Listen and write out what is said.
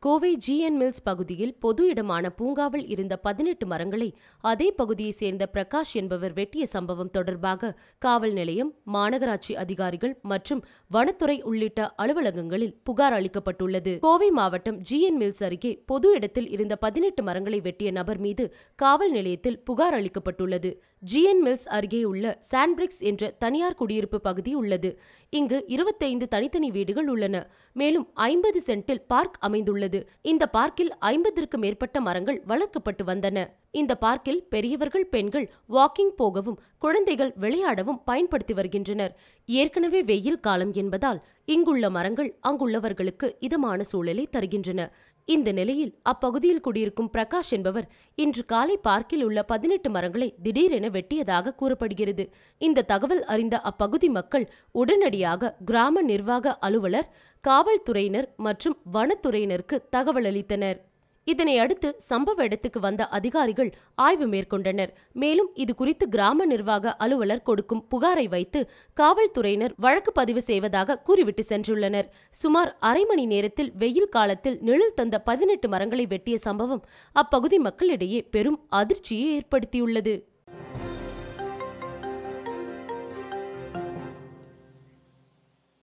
Kovai GN mills பகுதியில் பொது இடமான பூங்காவில் இருந்த பதினெட்டு மரங்களை அதே பகுதியைச் சேர்ந்த பிரகாஷ் என்பவர் வெட்டிய சம்பவம் தொடர்பாக காவல் நிலையம் மாநகராட்சி அதிகாரிகள் மற்றும் வனத்துறை உள்ளிட்ட அலுவலகங்களில் புகார் அளிக்கப்பட்டுள்ளது கோவை மாவட்டம் ஜிஎன் மில்ஸ் அருகே பொது இடத்தில் இருந்த பதினெட்டு மரங்களை வெட்டிய நபர் மீது காவல் நிலையத்தில் புகார் அளிக்கப்பட்டுள்ளது ஜிஎன் மில்ஸ் அருகே உள்ள சாண்ட்பிரிக்ஸ் என்ற தனியார் குடியிருப்பு பகுதி உள்ளது இங்கு இருபத்தைந்து தனித்தனி வீடுகள் உள்ளன மேலும் ஐம்பது சென்டில் பார்க் அமைந்துள்ளது இந்த பார்க்கில் ஐம்பதற்கு மேற்பட்ட மரங்கள் வளர்க்கப்பட்டு வந்தன இந்த பார்க்கில் பெரியவர்கள் பெண்கள் வாக்கிங் போகவும் குழந்தைகள் விளையாடவும் பயன்படுத்தி வருகின்றனர் ஏற்கனவே வெயில் காலம் என்பதால் இங்குள்ள மரங்கள் அங்குள்ளவர்களுக்கு இதமான சூழலை தருகின்றன இந்த நிலையில் அப்பகுதியில் குடியிருக்கும் பிரகாஷ் என்பவர் இன்று காலை பார்க்கில் உள்ள பதினெட்டு மரங்களை திடீரென வெட்டியதாக கூறப்படுகிறது இந்த தகவல் அறிந்த அப்பகுதி மக்கள் உடனடியாக கிராம நிர்வாக அலுவலர் காவல்துறையினர் மற்றும் வனத்துறையினருக்கு தகவல் அளித்தனர் இதனை அடுத்து சம்பவ இடத்துக்கு வந்த அதிகாரிகள் ஆய்வு மேற்கொண்டனர் மேலும் இது குறித்து கிராம நிர்வாக அலுவலர் கொடுக்கும் புகாரை வைத்து காவல்துறையினர் வழக்கு பதிவு செய்வதாக கூறிவிட்டு சென்றுள்ளனர் சுமார் அரை மணி நேரத்தில் வெயில் காலத்தில் நிழல் தந்த பதினெட்டு மரங்களை வெட்டிய சம்பவம் அப்பகுதி மக்களிடையே பெரும் அதிர்ச்சியை ஏற்படுத்தியுள்ளது